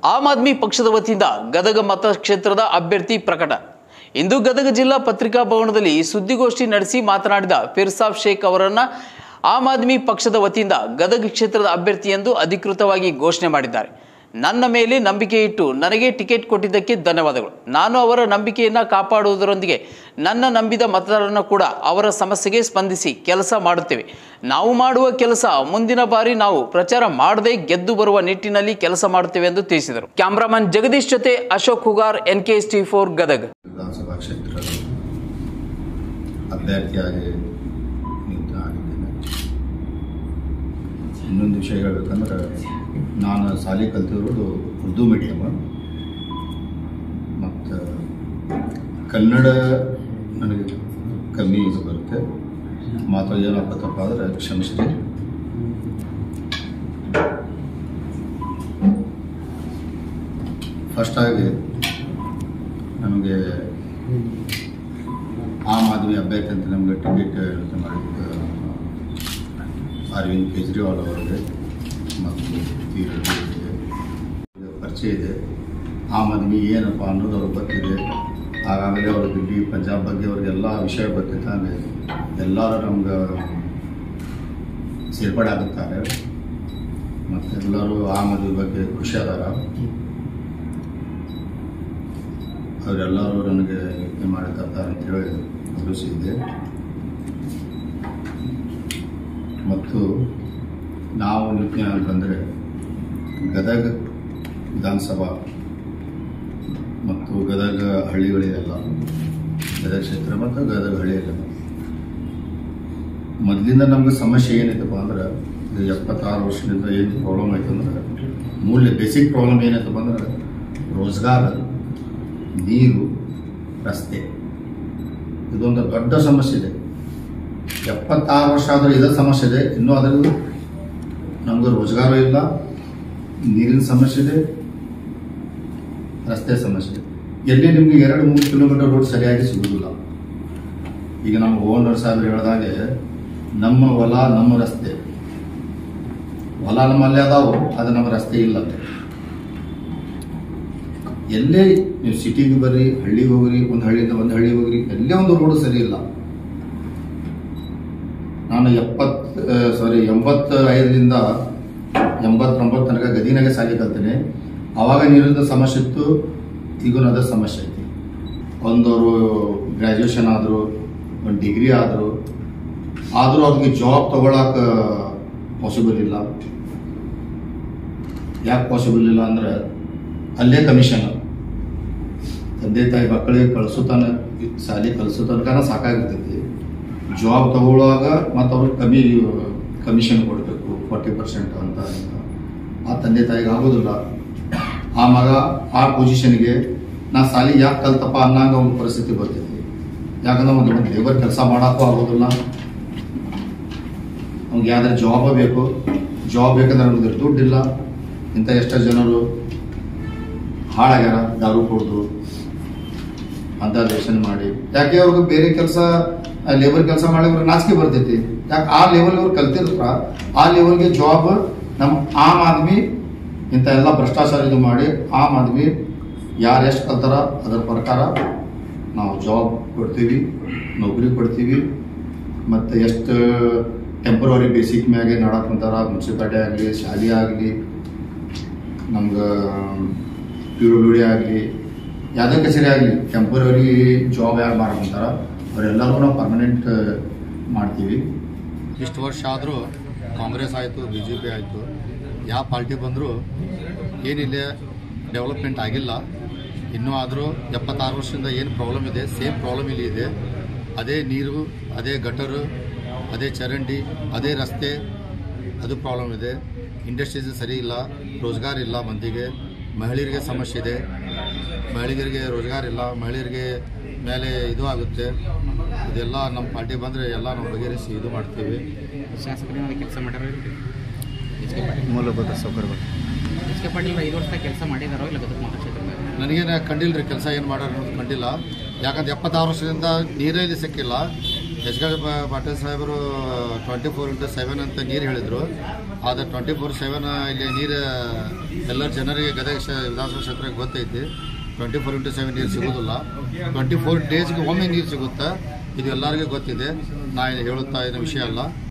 Am Aadmi ಪಕ್ಷದ ವತಿಯಿಂದ ಗದಗ ಮತಕ್ಷೇತ್ರದ ಅಭ್ಯರ್ಥಿ ಪ್ರಕಟ ಇಂದು ಗದಗ ಜಿಲ್ಲಾ ಪತ್ರಿಕಾ ಭವನದಲ್ಲಿ ಸುದ್ದಿಗೋಷ್ಠಿ ನಡೆಸಿ ಮಾತನಾಡಿದ ಫಿರ್ಸಾಬ್ ಶೇಖ್ ಅವರನ್ನ ಆಮ್ ಆದ್ಮಿ ಪಕ್ಷದ ವತಿಯಿಂದ ಗದಗ ಕ್ಷೇತ್ರದ ಅಭ್ಯರ್ಥಿ ಎಂದು ಅಧಿಕೃತವಾಗಿ ಘೋಷಣೆ ಮಾಡಿದ್ದಾರೆ ನನ್ನ ಮೇಲೆ ನಂಬಿಕೆ ಇಟ್ಟು ನನಗೆ ಟಿಕೆಟ್ ಕೊಟ್ಟಿದ್ದಕ್ಕೆ ಧನ್ಯವಾದಗಳು ನಾನು ಅವರ ನಂಬಿಕೆಯನ್ನು ಕಾಪಾಡುವುದರೊಂದಿಗೆ ನನ್ನ ನಂಬಿದ ಮತದಾರರನ್ನು ಕೂಡ ಅವರ ಸಮಸ್ಯೆಗೆ ಸ್ಪಂದಿಸಿ ಕೆಲಸ ಮಾಡುತ್ತೇವೆ ನಾವು ಮಾಡುವ ಕೆಲಸ ಮುಂದಿನ ಬಾರಿ ನಾವು ಪ್ರಚಾರ ಮಾಡದೆ ಗೆದ್ದು ಬರುವ ನಿಟ್ಟಿನಲ್ಲಿ ಕೆಲಸ ಮಾಡುತ್ತೇವೆ ಎಂದು ತಿಳಿಸಿದರು ಕ್ಯಾಮ್ರಾಮನ್ ಜಗದೀಶ್ ಜೊತೆ Ashok Hugar N K S T four Gadag ವಿಧಾನಸಭಾ ಕ್ಷೇತ್ರ ಅಭ್ಯರ್ಥಿಯಾಗಿ ನಿಂತ ಆಗಿದ್ದೇನೆ ಇನ್ನೊಂದು ವಿಷಯ ಹೇಳ್ಬೇಕಂದ್ರೆ ನಾನು ಶಾಲೆ ಕಲ್ತಿರೋದು ಉರ್ದು ಮೀಡಿಯಮ್ ಮತ್ತು ಕನ್ನಡ ನನಗೆ ಕಮ್ಮಿ ಇದು ಬರುತ್ತೆ ಮಾತು ಏನಾಗ್ತಪ್ಪ ಅಂದರೆ ಕ್ಷಮಿಸ್ರಿ ಫಸ್ಟ್ ಆಗಿ ನಮಗೆ ಆಮ್ ಆದ್ಮಿ ಅಭ್ಯರ್ಥಿ ಅಂತ ನಮಗೆ ಟಿಕೆಟ್ ಇದು ಮಾಡಿದ್ದ ಅರವಿಂದ್ ಕೇಜ್ರಿವಾಲ್ ಅವರಿಗೆ ಮತ್ತು ತೀರರಿಗೆ ಪರಿಚಯ ಇದೆ ಆಮ್ ಆದ್ಮಿ ಏನಪ್ಪ ಅನ್ನೋದು ಅವ್ರಿಗೆ ಗೊತ್ತಿದೆ ಆಗಾಗಲೇ ಅವ್ರು ದಿಲ್ಲಿ ಪಂಜಾಬ್ ಬಗ್ಗೆ ಅವ್ರಿಗೆಲ್ಲ ವಿಷಯ ಗೊತ್ತಿದ್ದಾನೆ ಎಲ್ಲರೂ ನಮ್ಗೆ ಸೇರ್ಪಡೆ ಆಗುತ್ತಾರೆ ಮತ್ತು ಎಲ್ಲರೂ ಆಮ್ ಆದ್ಮಿ ಬಗ್ಗೆ ಖುಷಿ ಅದಾರ ಅವರೆಲ್ಲರೂ ನನಗೆ ಇದು ಮಾಡಿದ್ದಾರೆ ಅಂತೇಳಿ ಭರವಸೆ ಇದೆ ಮತ್ತು ನಾವು ನಿತ್ಯ ಬಂದರೆ ಗದಗ ವಿಧಾನಸಭಾ ಮತ್ತು ಗದಗ ಹಳ್ಳಿಗಳಿಗೆಲ್ಲ ಗದಗ ಕ್ಷೇತ್ರ ಮತ್ತು ಗದಗ ಹಳ್ಳಿಯಲ್ಲ ಮೊದಲಿಂದ ನಮ್ಗೆ ಸಮಸ್ಯೆ ಏನೈತಪ್ಪ ಅಂದ್ರೆ ಇದು ಎಪ್ಪತ್ತಾರು ವರ್ಷದಿಂದ ಏನು ಪ್ರಾಬ್ಲಮ್ ಆಯ್ತು ಅಂದ್ರೆ ಮೂಲ ಬೇಸಿಕ್ ಪ್ರಾಬ್ಲಮ್ ಏನೈತಪ್ಪ ಅಂದ್ರೆ ರೋಜ್ಗಾರ ನೀರು ರಸ್ತೆ ಇದೊಂದು ದೊಡ್ಡ ಸಮಸ್ಯೆ ಇದೆ ಎಪ್ಪತ್ತಾರು ವರ್ಷ ಆದರೂ ಇದೇ ಸಮಸ್ಯೆ ಇದೆ ಇನ್ನೂ ಅದರಲ್ಲಿ ನಮಗೂ ರೋಜ್ಗಾರ ಇಲ್ಲ ನೀರಿನ ಸಮಸ್ಯೆ ಇದೆ ರಸ್ತೆ ಸಮಸ್ಯೆ ಇದೆ ಎಲ್ಲಿ ನಿಮಗೆ ಎರಡು ಮೂರು ಕಿಲೋಮೀಟರ್ ರೋಡ್ ಸರಿಯಾಗಿ ಸಿಗುವುದಿಲ್ಲ ಈಗ ನಮ್ಮ ಓನರ್ ಸಾಹೇಬ್ರು ಹೇಳಿದಾಗೆ ನಮ್ಮ ಹೊಲ ನಮ್ಮ ರಸ್ತೆ ಹೊಲ ನಮ್ಮಲ್ಲೇ ಅದಾವು ಅದು ನಮ್ಮ ರಸ್ತೆ ಇಲ್ಲ ಅಲ್ಲಿ. ಎಲ್ಲೇ ನೀವು ಸಿಟಿಗೆ ಬರ್ರಿ ಹಳ್ಳಿಗೆ ಹೋಗ್ರಿ ಒಂದು ಹಳ್ಳಿಯಿಂದ ಒಂದು ಹಳ್ಳಿಗೆ ಹೋಗ್ರಿ ಎಲ್ಲೇ ಒಂದು ರೋಡ್ ಸರಿ ಇಲ್ಲ ನಾನು ಎಪ್ಪತ್ ಸಾರಿ ಎಂಬತ್ತ ಐದರಿಂದ ಎಂಬತ್ತೊಂಬತ್ತು ತನಕ ಗದಿನಾಗೆ ಸಾಲಿ ಕಲ್ತೇನೆ ಅವಾಗ ನೀರಿನ ಸಮಸ್ಯೆ ಇತ್ತು ಈಗೂ ಅದ ಸಮಸ್ಯೆ ಐತಿ ಒಂದವರು ಗ್ರ್ಯಾಜುಯೇಷನ್ ಆದರು ಒಂದು ಡಿಗ್ರಿ ಆದರು ಆದರೂ ಅವ್ರಿಗೆ ಜಾಬ್ ತಗೊಳಕ ಪಾಸಿಬಲ್ ಇಲ್ಲ ಯಾಕೆ ಪಾಸಿಬಲ್ ಇಲ್ಲ ಅಂದ್ರೆ ಅಲ್ಲೇ ಕಮಿಷನ್ ತಂದೆ ತಾಯಿ ಮಕ್ಕಳಿಗೆ ಕಳಿಸುತ್ತಾನೆ ಶಾಲೆ ಕಲಿಸೋ ತನಕ ಸಾಕಾಗಿರ್ತೈತಿ ಜಾಬ್ ತಗೊಳ್ಳುವಾಗ ಮತ್ತು ಅವ್ರಿಗೆ ಕಮ್ಮಿ ಕಮಿಷನ್ ಕೊಡಬೇಕು ಫಾರ್ಟಿ ಪರ್ಸೆಂಟ್ ಅಂತ ಅಂತ. ಆ ತಂದೆ ತಾಯಿಗೆ ಆಗೋದಿಲ್ಲ ಆ ಮಗ ಆ ಪೊಸಿಷನ್ಗೆ ನಾ ಸಾಲಿ ಯಾಕೆ ಕಲ್ತಪ್ಪ ಅನ್ನಂಗ ಒಂದು ಪರಿಸ್ಥಿತಿ ಬರ್ತೈತಿ ಯಾಕಂದ್ರೆ ಒಂದು ಒಂದು ಲೇಬರ್ ಕೆಲಸ ಮಾಡೋಕ್ಕೂ ಆಗೋದಿಲ್ಲ ಅವ್ನಿಗೆ ಯಾವ್ದಾರು ಜಾಬ್ ಬೇಕು ಜಾಬ್ ಬೇಕಂದ್ರೆ ಅವ್ನಿಗೆ ದುಡ್ಡಿಲ್ಲ ಇಂಥ ಎಷ್ಟೋ ಜನರು ಹಾಳಾಗ್ಯಾರ ದಾರು ಕುಡ್ದು ಅಂತ ದೇಶನ್ ಮಾಡಿ ಯಾಕೆ ಅವ್ರಿಗೆ ಬೇರೆ ಕೆಲಸ ಲೇಬರ್ ಕೆಲಸ ಮಾಡಿ ಅವ್ರಿಗೆ ನಾಚಿಕೆ ಬರ್ತೈತಿ ಯಾಕೆ ಆ ಲೆವೆಲ್ ಅವ್ರು ಕಲ್ತಿರ್ತಾರ ಆ ಲೆವೆಲ್ಗೆ ಜಾಬ್ ನಮ್ಮ ಆಮ್ ಆದ್ಮಿ ಇಂಥ ಎಲ್ಲ ಭ್ರಷ್ಟಾಚಾರ ಇದು ಮಾಡಿ ಆಮ್ ಆದ್ಮಿ ಯಾರು ಎಷ್ಟು ಕಲ್ತಾರ ಅದರ ಪ್ರಕಾರ ನಾವು ಜಾಬ್ ಕೊಡ್ತೀವಿ ನೌಕರಿ ಕೊಡ್ತೀವಿ ಮತ್ತು ಎಷ್ಟು ಟೆಂಪ್ರವರಿ ಬೇಸಿಕ್ ಮ್ಯಾಗೆ ನಡಕ್ ಕುಂತಾರ ಮುನ್ಸಿಪಾಲ್ಟಿ ಆಗಲಿ ಶಾಲೆ ಆಗಲಿ ನಮ್ಗೆ ಪಿ ಡಬ್ಲ್ಯೂ ಡಿ ಆಗಲಿ ಯಾವುದೇ ಕಚೇರಿ ಆಗಲಿ ಟೆಂಪರರಿ ಜಾಬ್ ಯಾರು ಮಾಡ್ಕೊಂತಾರ ಅವರೆಲ್ಲರೂ ನಾವು ಪರ್ಮನೆಂಟ್ ಮಾಡ್ತೀವಿ ಇಷ್ಟು ವರ್ಷ ಆದರೂ ಕಾಂಗ್ರೆಸ್ ಆಯಿತು ಬಿ ಜೆ ಪಿ ಆಯಿತು ಯಾವ ಪಾರ್ಟಿ ಬಂದರೂ ಏನಿಲ್ಲ ಡೆವಲಪ್ಮೆಂಟ್ ಆಗಿಲ್ಲ ಇನ್ನೂ ಆದರೂ ಎಪ್ಪತ್ತಾರು ವರ್ಷದಿಂದ ಏನು ಪ್ರಾಬ್ಲಮ್ ಇದೆ ಸೇಮ್ ಪ್ರಾಬ್ಲಮ್ ಇಲ್ಲಿ ಇದೆ ಅದೇ ನೀರು ಅದೇ ಗಟರು ಅದೇ ಚರಂಡಿ ಅದೇ ರಸ್ತೆ ಅದು ಪ್ರಾಬ್ಲಮ್ ಇದೆ ಇಂಡಸ್ಟ್ರೀಸ್ ಸರಿ ಇಲ್ಲ ರೋಜ್ಗಾರ್ ಇಲ್ಲ ಮಂದಿಗೆ ಮಹಿಳೆಯರಿಗೆ ಸಮಸ್ಯೆ ಇದೆ ಮಹಿಳೆಯರಿಗೆ ರೋಜ್ಗಾರ್ ಇಲ್ಲ ಮಹಿಳೆಯರಿಗೆ ಮೇಲೆ ಇದು ಆಗುತ್ತೆ ಇದೆಲ್ಲ ನಮ್ಮ ಪಾರ್ಟಿ ಬಂದರೆ ಎಲ್ಲ ನಾವು ಬಗೆಹರಿಸಿ ಇದು ಮಾಡ್ತೀವಿ ಶಾಸಕರು ಕೆಲಸ ಮಾಡ್ಯಾರ ಎಚ್ ಕೆ ಪಾಟೀಲ್ ಮೂಲಭೂತ ಸೌಕರ್ಯಗಳು ಎಚ್ ಕೆ ಪಾಟೀಲ್ ಐದು ವರ್ಷ ಕೆಲಸ ಮಾಡಿದಾರೋ ಇಲ್ಲ ಗದಗ ಮತಕ್ಷೇತ್ರದಾಗ ನನಗೇನು ಕಂಡಿಲ್ಲ ರೀ ಕೆಲಸ ಏನು ಮಾಡ್ಯಾರ ಅನ್ನೋದು ಕಂಡಿಲ್ಲ ಯಾಕಂದ್ರೆ ಎಪ್ಪತ್ತಾರು ವರ್ಷದಿಂದ ನೀರೇ ಇಲ್ಲಿ ಸಿಕ್ಕಿಲ್ಲ ಎಚ್ ಕೆ ಪಾಟೀಲ್ ಸಾಹೇಬರು ಟ್ವೆಂಟಿ ಫೋರ್ ಇಂಟು ಸೆವೆನ್ ಅಂತ ನೀರು ಹೇಳಿದರು ಆದರೆ ಟ್ವೆಂಟಿ ಫೋರ್ ಸೆವೆನ್ ಇಲ್ಲಿ ನೀರು ಎಲ್ಲ ಜನರಿಗೆ ಗದಗ ಕ್ಷ- ವಿಧಾನಸಭಾ ಕ್ಷೇತ್ರಕ್ಕೆ ಗೊತ್ತೈತಿ ಟ್ವೆಂಟಿ ಫೋರ್ ಇಂಟು ಸೆವೆನ್ ನೀರು ಸಿಗೋದಿಲ್ಲ ಟ್ವೆಂಟಿ ಫೋರ್ ಡೇಸ್ಗೆ ಒಮ್ಮೆ ನೀರು ಸಿಗುತ್ತೆ ಇದು ಎಲ್ಲರಿಗೂ ಗೊತ್ತಿದೆ ನಾ ಇದು ಹೇಳುತ್ತಾ ಇದ್ದ ವಿಷಯ ಅಲ್ಲ